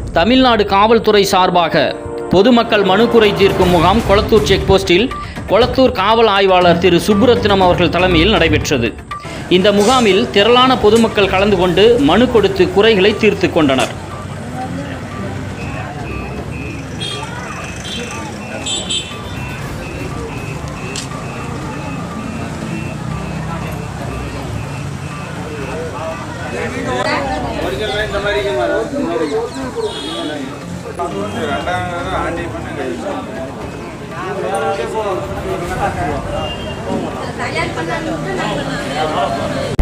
தமிழ்நாடு காவல்துறை சார்பாக பொதுமக்கள் மனு குறை தீர்க்கும் முகாம் கொளத்தூர் செக் போஸ்டில் கொளத்தூர் காவல் ஆய்வாளர் திரு சுப்புரத்னம் அவர்கள் தலைமையில் நடைபெற்றது இந்த முகாமில் திரளான பொதுமக்கள் கலந்து கொண்டு மனு கொடுத்து குறைகளை தீர்த்து கொண்டனர் ரெண்டாவது ஆண்டி பண்ண